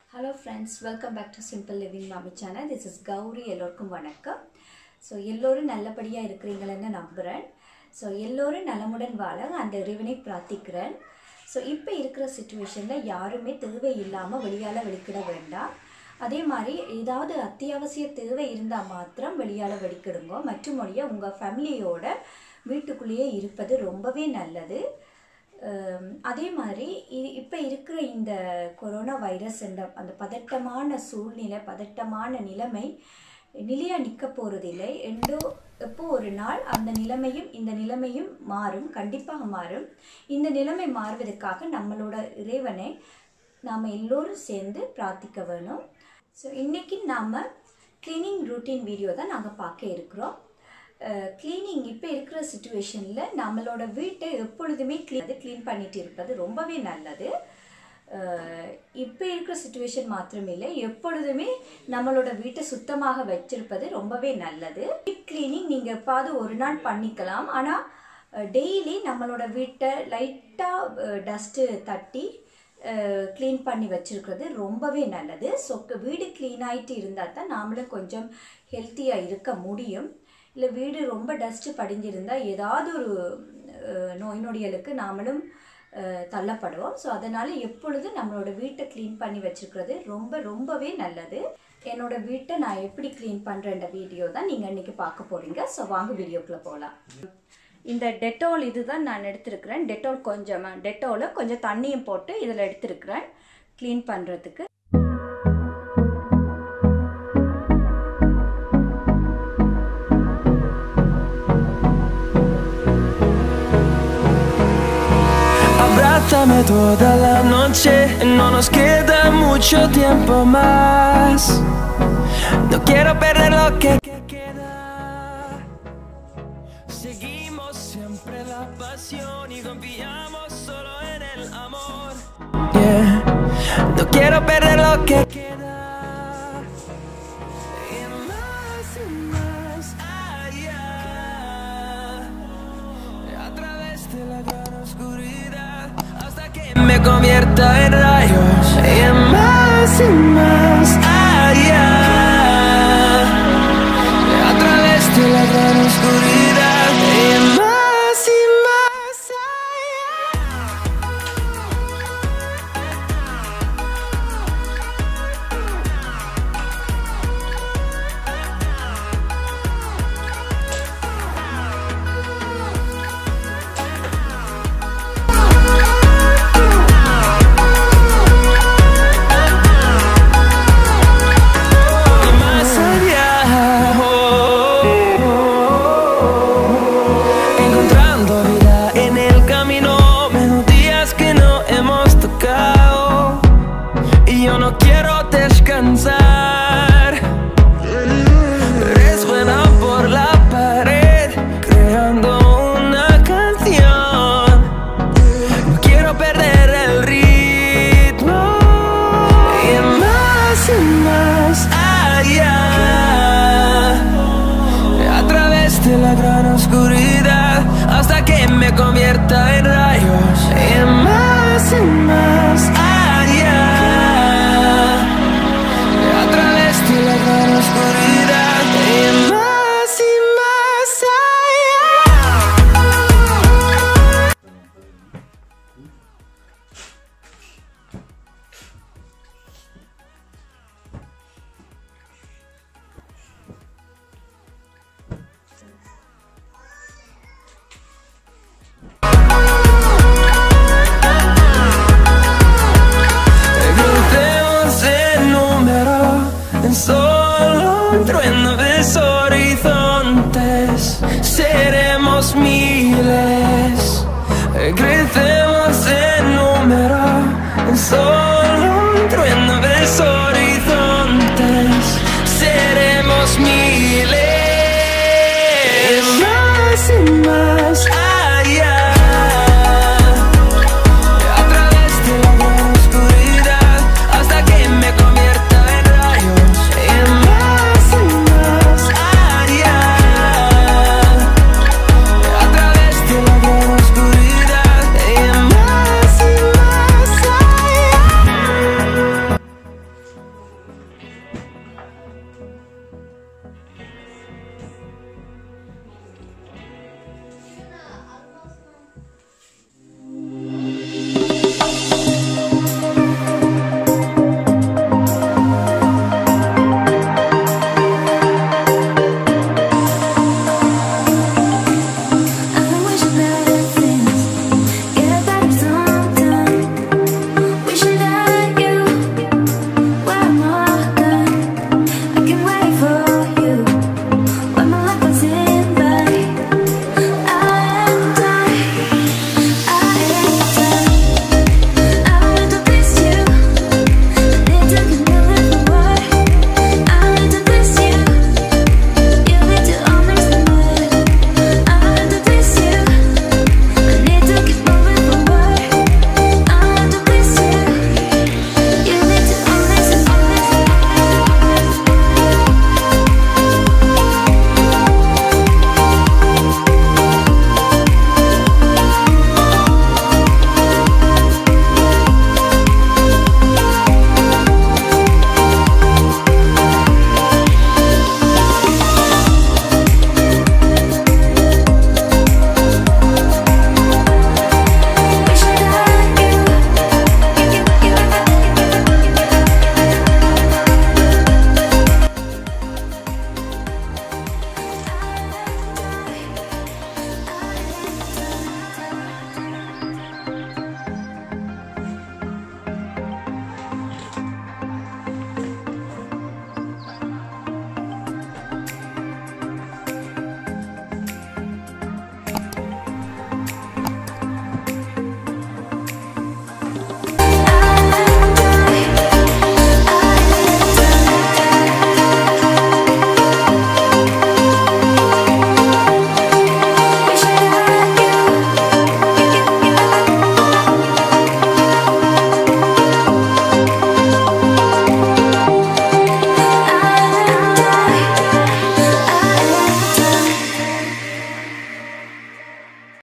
Hello friends welcome back to simple living Mami channel this is Gowri எல்லோருக்கும் வணக்கம் so எல்லோரும் நல்லபடியாக இருக்கிறீங்களன்னு நம்புகிறேன் ஸோ எல்லோரும் நலமுடன் வாழ அந்த இறைவனை பிரார்த்திக்கிறேன் ஸோ இப்போ இருக்கிற சுச்சுவேஷனில் யாருமே தேவை இல்லாமல் வெளியால் வெளிக்கிட வேண்டாம் அதே மாதிரி ஏதாவது அத்தியாவசிய தேவை இருந்தால் மாத்திரம் வெளியால் வெளிக்கிடுங்க மற்றும் மொழியாக உங்கள் ஃபேமிலியோட வீட்டுக்குள்ளேயே இருப்பது ரொம்பவே நல்லது அம், அதே மாதிரி இ- இப்போ இருக்கிற இந்த கொரோனா வைரஸ் என்ற அந்த பதட்டமான சூழ்நிலை பதட்டமான நிலைமை நிலையாக நிற்க போகிறதில்லை என்றோ எப்போ ஒரு நாள் அந்த நிலைமையும் இந்த நிலைமையும் மாறும் கண்டிப்பாக மாறும் இந்த நிலைமை மாறுவதற்காக நம்மளோட இறைவனை நாம் எல்லோரும் சேர்ந்து பிரார்த்திக்க வேணும் ஸோ இன்றைக்கி நாம் க்ளீனிங் ரூட்டீன் வீடியோ தான் நாங்கள் பார்க்க இருக்கிறோம் க்ளீனிங் இப்போ இருக்கிற சுச்சுவேஷனில் நம்மளோட வீட்டை எப்பொழுதுமே க்ளீன் க்ளீன் பண்ணிட்டு இருப்பது ரொம்பவே நல்லது இப்போ இருக்கிற சுச்சுவேஷன் மாத்திரமில்லை எப்பொழுதுமே நம்மளோட வீட்டை சுத்தமாக வச்சிருப்பது ரொம்பவே நல்லது டீப் க்ளீனிங் நீங்கள் எப்பாவது ஒரு நாள் பண்ணிக்கலாம் ஆனால் டெய்லி நம்மளோட வீட்டை லைட்டாக டஸ்ட்டு தட்டி க்ளீன் பண்ணி வச்சிருக்கிறது ரொம்பவே நல்லது ஸோ வீடு க்ளீன் ஆகிட்டு இருந்தால் தான் நாமளும் கொஞ்சம் ஹெல்த்தியாக இருக்க முடியும் இல்லை வீடு ரொம்ப டஸ்ட்டு படிஞ்சிருந்தால் ஏதாவது ஒரு அஹ், நோய் நொடிகளுக்கு நாமளும் அஹ், தள்ளப்படுவோம் ஸோ அதனால் எப்பொழுதும் நம்மளோட வீட்டை க்ளீன் பண்ணி வச்சிருக்கிறது ரொம்ப ரொம்பவே நல்லது என்னோட வீட்டை நான் எப்படி க்ளீன் பண்ணுறேன்ற வீடியோ தான் நீங்கள் இன்னைக்கு பார்க்க போகிறீங்க ஸோ வாங்க வீடியோக்குள்ளே போகலாம் இந்த டெட்டால் இதுதான் நான் எடுத்திருக்கிறேன் டெட்டால் கொஞ்சம் டெட்டால கொஞ்சம் தண்ணியும் போட்டு இதில் எடுத்திருக்கிறேன் க்ளீன் பண்ணுறதுக்கு Abrázame toda la noche, no nos queda mucho tiempo más. No quiero perder lo que queda. Seguimos siempre la pasión y confiamos solo en el amor. Yeah. No quiero perder lo que queda. Y más y más allá a través de la gran oscuridad hasta que me convierta en rayos y más y más allá a través de la gran oscuridad y más y más allá y más allá. oh, Encontrando vida en el camino, melodías que no hemos tocado. Y yo no quiero descansar.